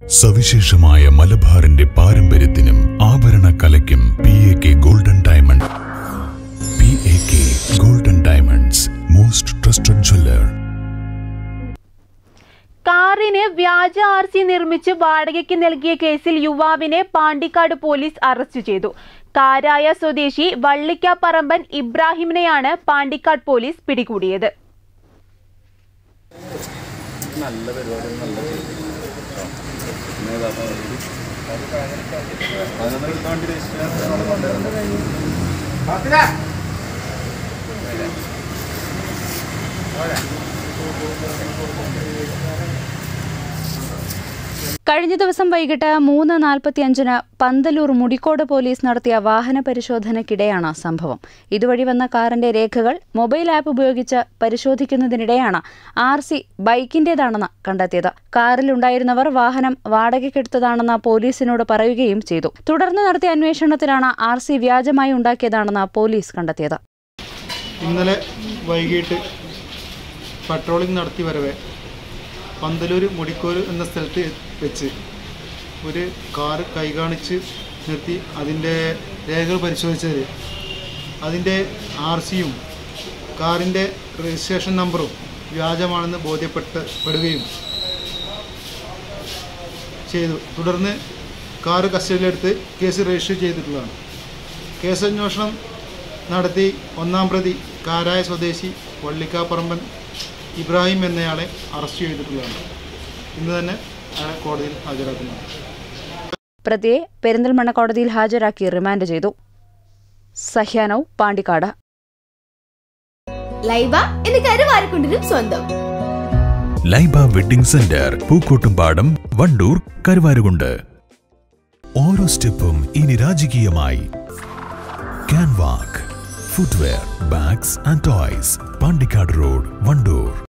സവിശേഷമായ മലബാറിന്റെ പാരമ്പര്യത്തിനും ആഭരണ കലയ്ക്കും P A K golden diamond P A K golden diamonds most trusted jeweller കാറിന് വ്യാജ ആർ സി നിർമ്മിച്ച് വാടകയ്ക്ക് നൽകിയ കേസിൽ യുവാവിനെ പാണ്ടിക്കാട് പോലീസ് അറസ്റ്റ് ചെയ്തു കാരായ സ്വദേശി വള്ളിക്കാപ്പറമ്പൻ ഇബ്രാഹിമിനെയാണ് പാണ്ടിക്കാട് പോലീസ് പിടികൂടിയത് നല്ല പരിപാടി നല്ല ചെയ്തു പിന്നെ ഇതാ പതിനൊന്നര എടുക്കാൻ വേണ്ടി രജിസ്റ്റർ കൊണ്ടുവരുന്നത് കഴിഞ്ഞ ദിവസം വൈകിട്ട് മൂന്ന് നാൽപ്പത്തിയഞ്ചിന് പന്തലൂർ മുടിക്കോട് പോലീസ് നടത്തിയ വാഹന പരിശോധനയ്ക്കിടെയാണ് സംഭവം ഇതുവഴി വന്ന കാറിന്റെ രേഖകൾ മൊബൈൽ ആപ്പ് ഉപയോഗിച്ച് പരിശോധിക്കുന്നതിനിടെയാണ് ആർ സി ബൈക്കിന്റേതാണെന്ന് കണ്ടെത്തിയത് കാറിലുണ്ടായിരുന്നവർ വാഹനം വാടകയ്ക്കെടുത്തതാണെന്ന് പോലീസിനോട് പറയുകയും ചെയ്തു തുടർന്ന് നടത്തിയ അന്വേഷണത്തിലാണ് ആർ സി വ്യാജമായി ഉണ്ടാക്കിയതാണെന്ന് പോലീസ് കണ്ടെത്തിയത് ഇന്നലെ വൈകിട്ട് പട്രോളിംഗ് നടത്തി വരവെ പന്തലൂർ മുടിക്കോല് എന്ന സ്ഥലത്ത് വെച്ച് ഒരു കാറ് കൈകാണിച്ച് നിർത്തി അതിൻ്റെ രേഖകൾ പരിശോധിച്ചതിൽ അതിൻ്റെ ആർ സിയും കാറിൻ്റെ രജിസ്ട്രേഷൻ നമ്പറും വ്യാജമാണെന്ന് ബോധ്യപ്പെട്ട് പെടുകയും ചെയ്തു തുടർന്ന് കാറ് കസ്റ്റഡിയിലെടുത്ത് കേസ് രജിസ്റ്റർ ചെയ്തിട്ടുള്ളതാണ് കേസ് അന്വേഷണം നടത്തി ഒന്നാം പ്രതി കാരായ സ്വദേശി വള്ളിക്കാപ്പറമ്പൻ ഇബ്രാഹിം എന്നയാളെ അറസ്റ്റ് ചെയ്തിട്ടുള്ളതാണ് ഇന്ന് തന്നെ അയാളെ കോടതിയിൽ ഹാജരാക്കുന്നതാണ് പ്രതിയെ പെരിന്തൽമണ്ണ കോടതിയിൽ ഹാജരാക്കി റിമാൻഡ് ചെയ്തു സഹ്യാനവ് പാണ്ടിക്കാട് ലൈബ എന്ന് കരുവാരക്കുണ്ടിനും സ്വന്തം ലൈബ വെഡിംഗ് സെന്റർ പൂക്കോട്ടുംപാടം വണ്ടൂർ കരുവാരുകുണ്ട് ഓരോ സ്റ്റെപ്പും ഇനി രാജകീയമായി ക്യാൻവാക്ക് footwear bags and toys Pandikkad road Wandoor